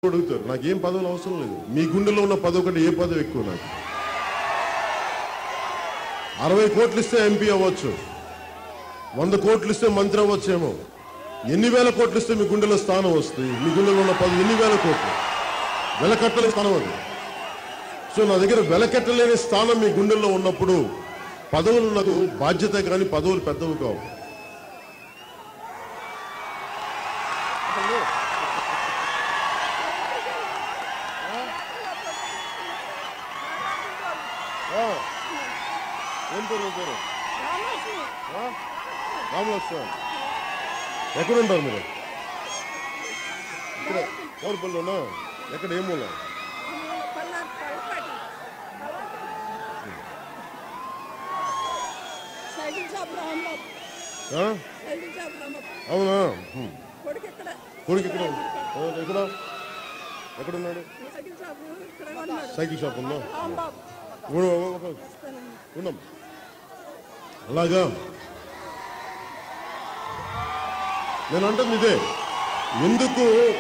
అడుగుతారు నాకేం పదవులు అవసరం లేదు మీ గుండెలో ఉన్న పదవి కంటే ఏ పదవి ఎక్కువ నాకు అరవై కోట్లు ఇస్తే ఎంపీ అవ్వచ్చు వంద కోట్లు ఇస్తే మంత్రి అవ్వచ్చేమో ఎన్ని వేల కోట్లు ఇస్తే మీ గుండెలో స్థానం వస్తుంది మీ గుండెలో ఉన్న పదవి ఎన్ని వేల కోట్లు వెలకట్టలేని స్థానం అది సో నా దగ్గర వెలకెట్టలేని స్థానం మీ గుండెల్లో ఉన్నప్పుడు పదవులు నాకు బాధ్యత కానీ పదవులు పెద్దవి కావు ఆ. ఏం పేరు నీ పేరు ఆ? రామలక్ష్మణ ఎక్కడ ఉంటారు మీరు ఇక్కడ కోరుపల్లిలోనా ఎక్కడ ఏ మూల సైకిల్ షాప్ రాంబాబు ఆ? సైకిల్ షాప్ రాంబాబు అవునా హ్మ్. కొడుకు ఇక్కడ కొడుకు ఇక్కడ ఆ, ఎక్కడ ఎక్కడ ఉన్నాడు సైకిల్ షాప్ ఇక్కడ ఉన్నాడు సైకిల్ షాప్ ఉందా రాంబాబు ఉండు, ఒక- ఒక- ఉన్నాం అలాగా నేను అంటుంది ఇదే ఎందుకు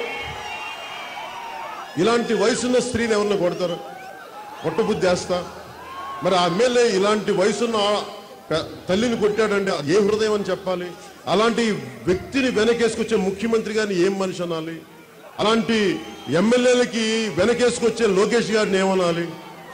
ఇలాంటి వయసున్న స్త్రీని ఎవరిని కొడతారు కొట్టబుద్ధి వేస్తా మరి ఆ ఎమ్మెల్యే ఇలాంటి వయసున్న ఆ పె- తల్లిని కొట్టాడంటే ఏ హృదయం అని చెప్పాలి అలాంటి వ్యక్తిని వెనకేసుకొచ్చే ముఖ్యమంత్రి గారిని ఏం మనిషి అనాలి అలాంటి ఎమ్మెల్యేలకి వెనకేసుకొచ్చే లోకేష్ గారిని ఏమనాలి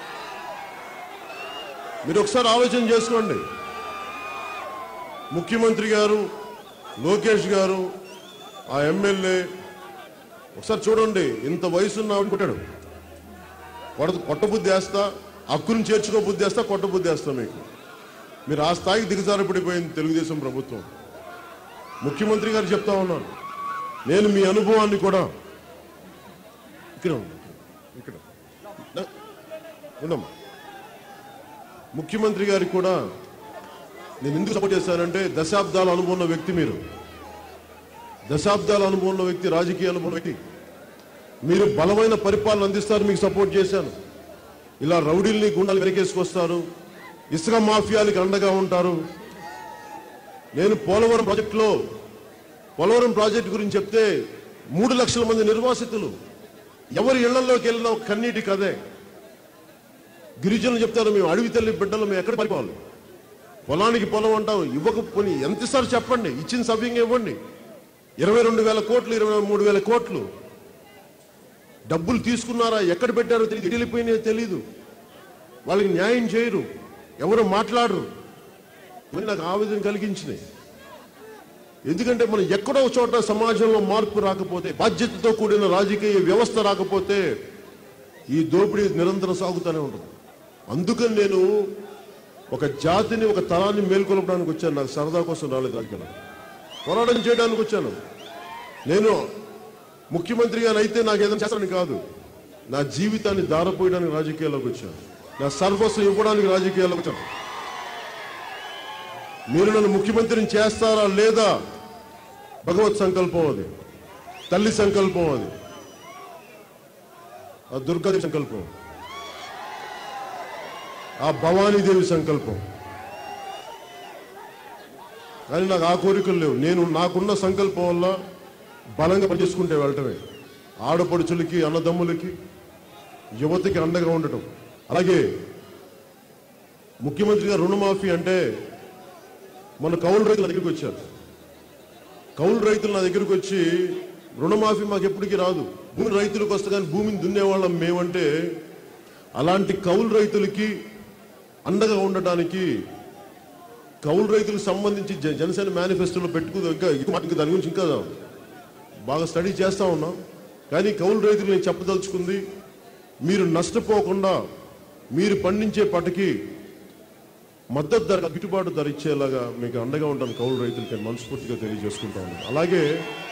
మీరు ఒకసారి ఆలోచన చేసుకోండి ముఖ్యమంత్రి గారు లోకేష్ గారు ఆ ఎమ్మెల్యే ఒకసారి చూడండి ఇంత వయసున్న ఆవిడ కొట్టాడు కొడ కొట్టబుద్ధి వేస్తా హక్కును చేర్చుకో బుద్ధి వేస్తా కొట్ట బుద్ధి వేస్తా మీకు మీరు ఆ స్థాయికి దిగజారపడిపోయింది తెలుగుదేశం ప్రభుత్వం ముఖ్యమంత్రి గారు చెప్తా ఉన్నాను నేను మీ అనుభవాన్ని కూడా ఇక్కడ ఉండు, ఇక్కడ నా- ఉండమ్మా ముఖ్యమంత్రి గారికి కూడా నేను ఎందుకు సపోర్ట్ చేశానంటే దశాబ్దాల అనుభవం ఉన్న వ్యక్తి మీరు దశాబ్దాల అనుభవం ఉన్న వ్యక్తి రాజకీయ అనుభవం ఉన్న వ్యక్తి మీరు బలమైన పరిపాలన అందిస్తారు మీకు సపోర్ట్ చేశాను ఇలా రౌడీల్ని గుండాలు వెనకేసుకొస్తారు ఇసుక మాఫియాలకి అండగా ఉంటారు నేను పోలవరం ప్రాజెక్టులో పోలవరం ప్రాజెక్ట్ గురించి చెప్తే మూడు లక్షల మంది నిర్వాసితులు ఎవరి ఇళ్లలోకి వెళ్ళినా ఒక కన్నీటి కదే గిరిజనులు చెప్తారు మేము అడవి తల్లి బిడ్డలు మేము ఎక్కడ పరిపాలి పొలానికి పొలం అంటాం ఇవ్వకపోని ఎంత ఇస్తారు చెప్పండి ఇచ్చిన సభ్యంగా ఇవ్వండి ఇరవై రెండు వేల కోట్లు ఇరవై మూడు వేల కోట్లు డబ్బులు తీసుకున్నారా ఎక్కడ పెట్టారో తెలియదు ఎటు వెళ్ళిపోయినాయో తెలియదు వాళ్ళకి న్యాయం చేయరు ఎవరు మాట్లాడరు ఇవన్నీ నాకు ఆవేదన కలిగించినాయి ఎందుకంటే మనం ఎక్కడో ఒక చోట సమాజంలో మార్పు రాకపోతే బాధ్యతతో కూడిన రాజకీయ వ్యవస్థ రాకపోతే ఈ దోపిడీ నిరంతరం సాగుతూనే ఉంటుంది అందుకని నేను ఒక జాతిని ఒక తరాన్ని మేల్కొల్పడానికి వచ్చాను నాకు సరదా కోసం రాలేదు రాజకీయాలు పోరాటం చేయడానికి వచ్చాను నేను ముఖ్యమంత్రిగా అయితే నాకు ఏదైనా చేస్తానని కాదు నా జీవితాన్ని దారపోయడానికి రాజకీయాల్లోకి వచ్చాను నా సర్వస్వం ఇవ్వడానికి రాజకీయాల్లోకి వచ్చాను మీరు నన్ను ముఖ్యమంత్రిని చేస్తారా లేదా భగవత్ సంకల్పం అది తల్లి సంకల్పం అది ఆ దుర్గాదేవి సంకల్పం ఆ భవానీదేవి సంకల్పం కానీ నాకు ఆ కోరికలు లేవు నేను నాకున్న సంకల్పం వల్ల బలంగా పనిచేసుకుంటే వెళ్ళటమే ఆడపడుచులకి అన్నదమ్ములకి యువతకి అండగా ఉండటం అలాగే ముఖ్యమంత్రి గారు రుణమాఫీ అంటే మన కౌలు రైతుల దగ్గరికి వచ్చారు కౌలు రైతులు నా దగ్గరికి వచ్చి రుణమాఫీ మాకు ఎప్పటికీ రాదు భూమి రైతులకు వస్తే కానీ భూమిని దున్నేవాళ్ళం మేమంటే అలాంటి కౌలు రైతులకి అండగా ఉండటానికి కౌలు రైతులకు సంబంధించి జ- జనసేన మేనిఫెస్టోలో పెట్టుకు ఇంకా ఇంకా ఇంకా దాని గురించి ఇంకా బాగా స్టడీ చేస్తా ఉన్నాం కానీ కౌలు రైతులు నేను చెప్పదలుచుకుంది మీరు నష్టపోకుండా మీరు పండించే పంటకి మద్దతు ధర గిట్టుబాటు ధర ఇచ్చేలాగా మీకు అండగా ఉంటాను కౌలు రైతులకి అని మనస్ఫూర్తిగా తెలియజేసుకుంటా ఉన్నాను అలాగే